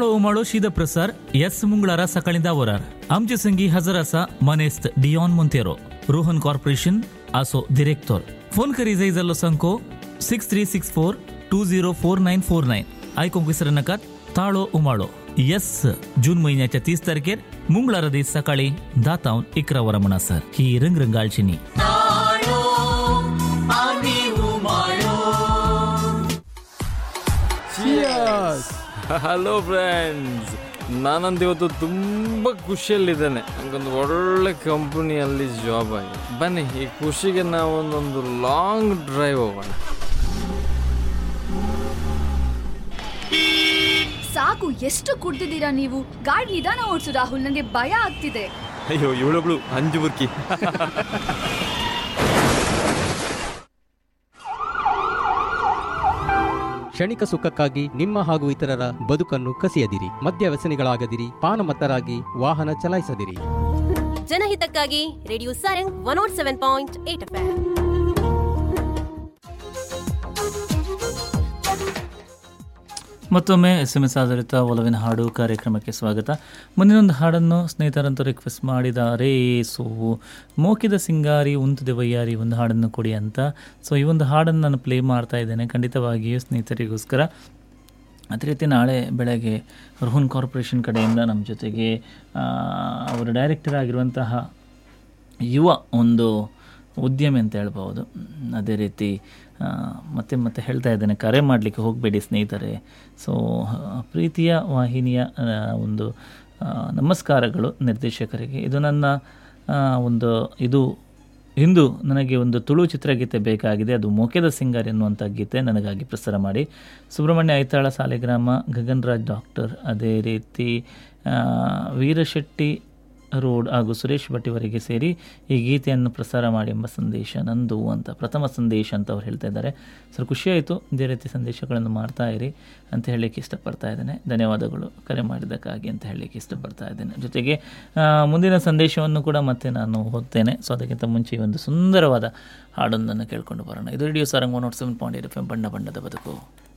ताळो उमाळो शीद प्रसार एस मुंगळारा सकाळी दावरार आमचे संगी हजर आसा मनेस्त डियॉन मोंतेरो रोहन कॉर्पोरेशन आसो डिरेक्टर फोन करी जाय जाल्लो संको six three six four two zero four nine four nine आयकूंक विसरू नकात ताळो उमाळो येस जून महिन्याच्या तीस तारखेर मुंगळारा दीस सकाळी दातावन इकरा वरां म्हणसर ही रंगरंगाळची न्ही ಹಲೋ ಫ್ರೆಂಡ್ಸ್ ನಾನಂತ ಇವತ್ತು ತುಂಬ ಖುಷಿಯಲ್ಲಿದ್ದೇನೆ ನನಗೊಂದು ಒಳ್ಳೆ ಕಂಪನಿಯಲ್ಲಿ ಜಾಬ್ ಆಗಿದೆ ಬನ್ನಿ ಈ ಖುಷಿಗೆ ನಾವು ಒಂದೊಂದು ಲಾಂಗ್ ಡ್ರೈವ್ ಹೋಗೋಣ ಸಾಕು ಎಷ್ಟು ಕುಡ್ದಿದ್ದೀರಾ ನೀವು ಗಾಡಿ ನಿಧಾನ ಓಡಿಸು ರಾಹುಲ್ ನನಗೆ ಭಯ ಆಗ್ತಿದೆ ಅಯ್ಯೋ ಇವಳೊಬ್ಳು ಅಂಜು ಬುರ್ಕಿ ಕ್ಷಣಿಕ ಸುಖಕ್ಕಾಗಿ ನಿಮ್ಮ ಹಾಗೂ ಇತರರ ಬದುಕನ್ನು ಕಸಿಯದಿರಿ ಮದ್ಯ ವ್ಯಸನಿಗಳಾಗದಿರಿ ಪಾನಮತ್ತರಾಗಿ ವಾಹನ ಚಲಾಯಿಸದಿರಿ ಜನಹಿತಕ್ಕಾಗಿ radio Sarang one nought seven point eight F ಮತ್ತೊಮ್ಮೆ ಎಸ್ ಎಮ್ ಎಸ್ ಆಧಾರಿತ ಒಲವಿನ ಹಾಡು ಕಾರ್ಯಕ್ರಮಕ್ಕೆ ಸ್ವಾಗತ ಮುಂದಿನೊಂದು ಹಾಡನ್ನು ಸ್ನೇಹಿತರಂತೂ ರಿಕ್ವೆಸ್ಟ್ ಮಾಡಿದ್ದಾರೆ ಸೊ ಮೋಕಿದ ಸಿಂಗಾರಿ ಉಂತುದೆ ವಯ್ಯಾರಿ ಒಂದು ಹಾಡನ್ನು ಕೊಡಿ ಅಂತ ಸೊ ಈ ಒಂದು ಹಾಡನ್ನು ನಾನು ಪ್ಲೇ ಮಾಡ್ತಾ ಇದ್ದೇನೆ ಖಂಡಿತವಾಗಿಯೂ ಸ್ನೇಹಿತರಿಗೋಸ್ಕರ ಅದೇ ರೀತಿ ನಾಳೆ ಬೆಳಗ್ಗೆ ರೋಹನ್ ಕಾರ್ಪೊರೇಷನ್ ಕಡೆಯಿಂದ ನಮ್ಮ ಜೊತೆಗೆ ಆ, ಅವರ ಡೈರೆಕ್ಟರ್ ಆಗಿರುವಂತಹ ಯುವ ಒಂದು ಉದ್ಯಮಿ ಅಂತ ಹೇಳ್ಬೋದು ಹ್ಮ್, ಅದೇ ರೀತಿ ಆ, ಮತ್ತೆ ಮತ್ತೆ ಹೇಳ್ತಾ ಇದ್ದೇನೆ ಕರೆ ಮಾಡಲಿಕ್ಕೆ ಹೋಗಬೇಡಿ ಸ್ನೇಹಿತರೆ ಸೊ ಪ್ರೀತಿಯ ವಾಹಿನಿಯ ಆ, ಒಂದು ಆ, ನಮಸ್ಕಾರಗಳು ನಿರ್ದೇಶಕರಿಗೆ ಇದು ನನ್ನ ಆ, ಒಂದು ಇದು ಇಂದು ನನಗೆ ಒಂದು ತುಳು ಚಿತ್ರಗೀತೆ ಬೇಕಾಗಿದೆ ಅದು ಮೊಕೆದ ಸಿಂಗರ್ ಎನ್ನುವಂಥ ಗೀತೆ ನನಗಾಗಿ ಪ್ರಸಾರ ಮಾಡಿ ಸುಬ್ರಹ್ಮಣ್ಯ ಐತಾಳ ಸಾಲಿಗ್ರಾಮ ಗಗನ್ ರಾಜ್ ಡಾಕ್ಟರ್ ಅದೇ ರೀತಿ ಆ, ವೀರಶೆಟ್ಟಿ ರೋಡ್ ಹಾಗೂ ಸುರೇಶ್ ಭಟ್ಟಿವರಿಗೆ ಸೇರಿ ಈ ಗೀತೆಯನ್ನು ಪ್ರಸಾರ ಮಾಡಿ ಎಂಬ ಸಂದೇಶ ನಂದು ಅಂತ ಪ್ರಥಮ ಸಂದೇಶ ಅಂತ ಅವ್ರು ಹೇಳ್ತಾ ಇದ್ದಾರೆ ಸರ್ ಖುಷಿಯಾಯಿತು ಇದೇ ರೀತಿ ಸಂದೇಶಗಳನ್ನು ಮಾಡ್ತಾ ಇರಿ ಅಂತ ಹೇಳಲಿಕ್ಕೆ ಇಷ್ಟಪಡ್ತಾ ಇದ್ದೇನೆ ಧನ್ಯವಾದಗಳು ಕರೆ ಮಾಡಿದ್ದಕ್ಕಾಗಿ ಅಂತ ಹೇಳಲಿಕ್ಕೆ ಇಷ್ಟಪಡ್ತಾ ಇದ್ದೇನೆ ಜೊತೆಗೆ ಆ, ಮುಂದಿನ ಸಂದೇಶವನ್ನು ಕೂಡ ಮತ್ತೆ ನಾನು ಓದ್ತೇನೆ ಸೊ ಅದಕ್ಕಿಂತ ಮುಂಚೆ ಈ ಒಂದು ಸುಂದರವಾದ ಹಾಡೊಂದನ್ನು ಕೇಳ್ಕೊಂಡು ಬರೋಣ ಇದು radio Sarang one nought seven point eight F M ಬಣ್ಣ ಬಣ್ಣದ ಬದುಕು